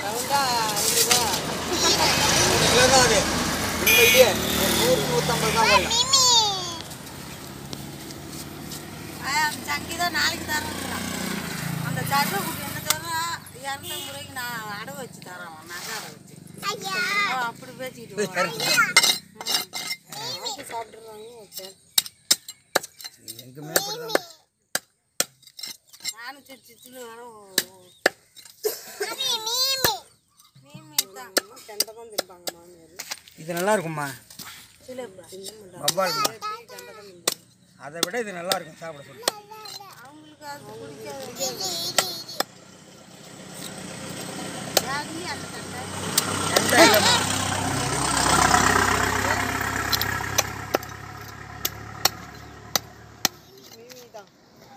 ரவுண்டா ஐநூறுரூவா ஒரு கிலோ தான் அது உண்மையிலேயே ஒரு நூறு நூற்றம்பது தான் வரும் அந்த சங்கீதம் நாளைக்கு தரேங்கிறான் அந்த சட்டை குட்டி என்ன தரோம் இரநூறு முறைக்கு நான் அடவு வச்சு தரேன் அவன் நகை அடை வச்சு அவன் அப்படி பேசிக்கிட்டு போய் போவான். கரெக்ட் ம். வாங்கி சாப்பிட்றாங்க வச்சேன் எங்குமே அப்படிதான் நானும் சிறு சிறு வர மீமி தான் கெண்டை தான் திம்பாங்க மாமியார் இது நல்லா இருக்கும்மா சில தின்ன மாட்டாங்க வவ்வால் கெண்டை தான் திம்பாங்க அதை விட இது நல்லா இருக்கும் சாப்பிட சொல்லி அவங்களுக்கு அது பிடிக்காது யாருமே அந்த கண்டை எந்த இல்லைம்மா மீமி தான்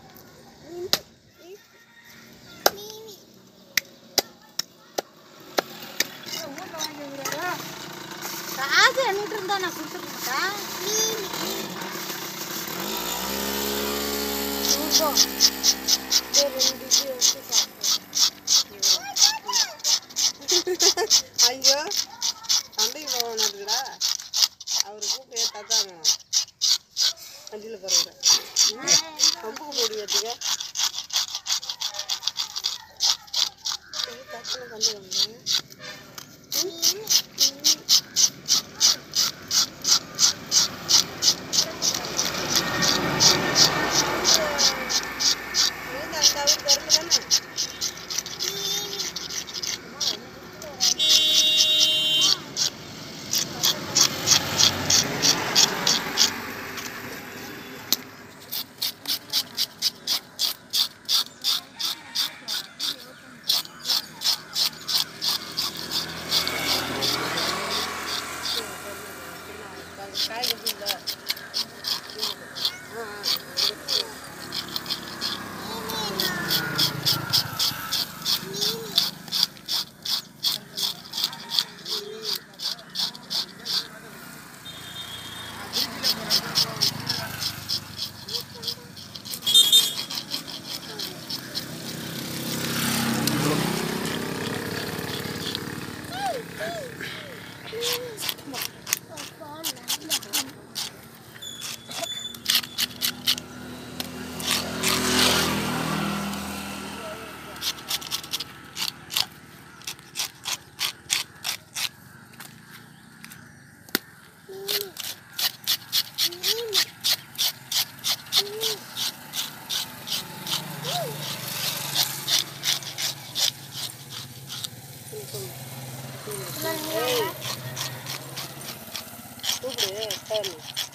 காசு எண்ணிட்டு இருந்தா நான் கொடுத்துருக்கா ஐயோ சண்டைக்கு போகணுடா அவரு கூப்பிட்டு ஏத்தாதாங்க வண்டியில் போகிறவரை கம்புக்கு போடி வச்சுக்க டக்குனு கண்டு வந்தேன் அந்த அவர் திறந்து தானே காய் கொடுத்துல ஆ கூப்பிடு டைம்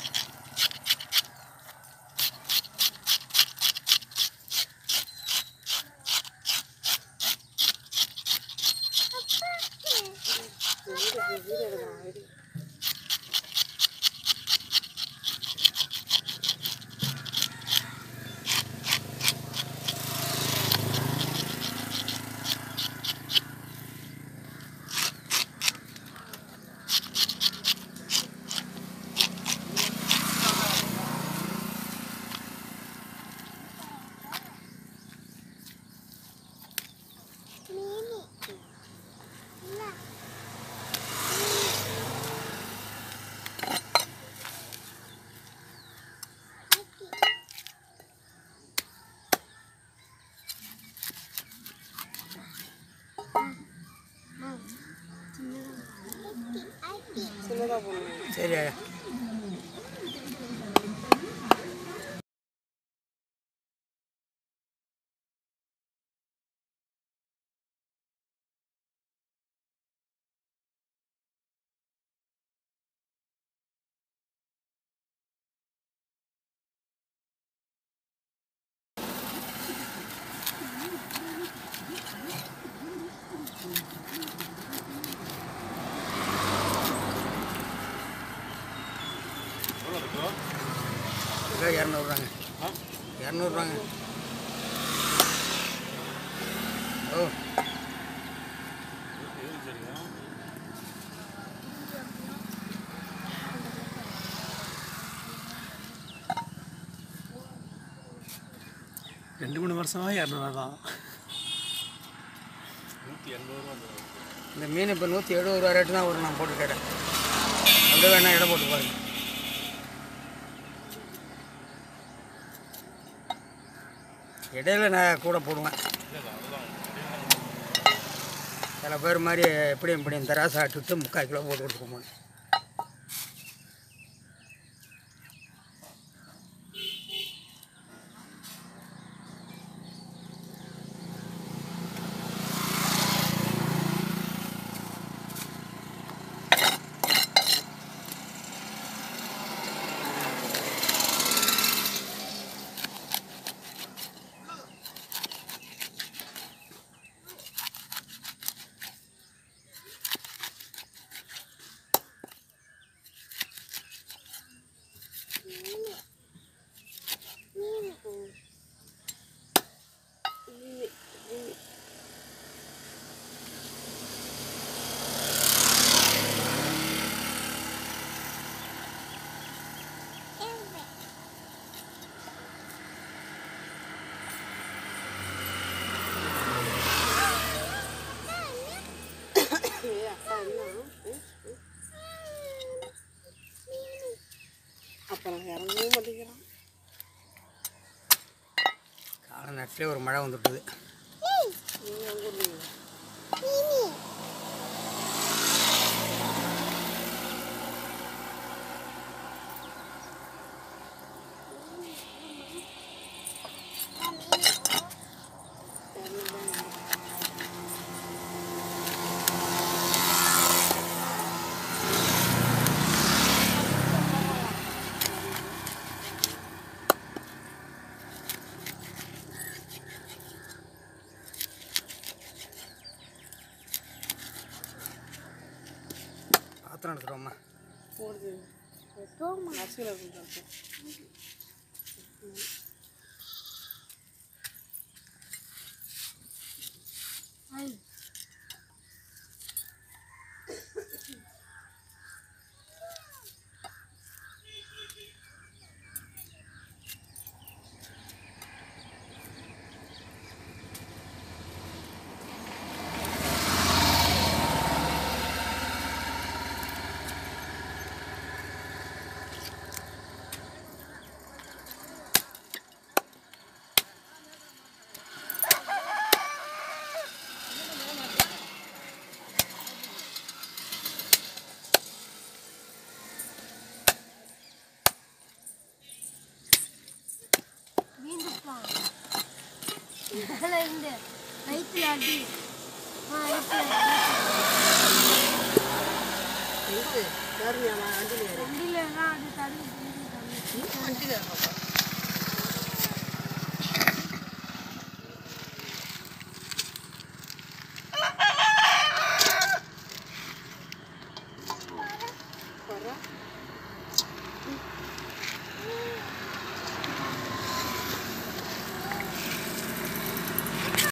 சின்னதாக போடணும் சரி கிலோ இரநூறுவாங்க இரநூறுவாங்க ஓ ரெண்டு மூணு வருஷமா இரநூறுவா தான் இந்த மீன் இப்போ நூற்றி எழுபது ரூபா ரேட்டு தான் வரும் நான் போட்டு கேட்டேன் அப்படியே வேணா இடம் போட்டு பாருங்க இடையில நான் கூட போடுவேன் சில பேர் மாதிரி எப்படியும் இப்படியும் தராசை ஆட்டுட்டு முக்கால் கிலோ போட்டு கொடுத்துக்கோங்க அப்புறம் இறங்கவும் மாட்டேங்கிறான் காலை நேரத்துலேயே ஒரு மழை வந்துட்டுது பாத்திரம் எடுத்துருவோம்மா போடுது அரிசியில் இருக்கும் வீந்துப்பான் மேலே இருந்து வயிற்றுல அடி ஆ வயிற்றுல எங்கே யாருங்க வண்டியில் ஏறி வண்டியில எல்லாம் அது தடுத்து வண்டியில் ஏறப்பா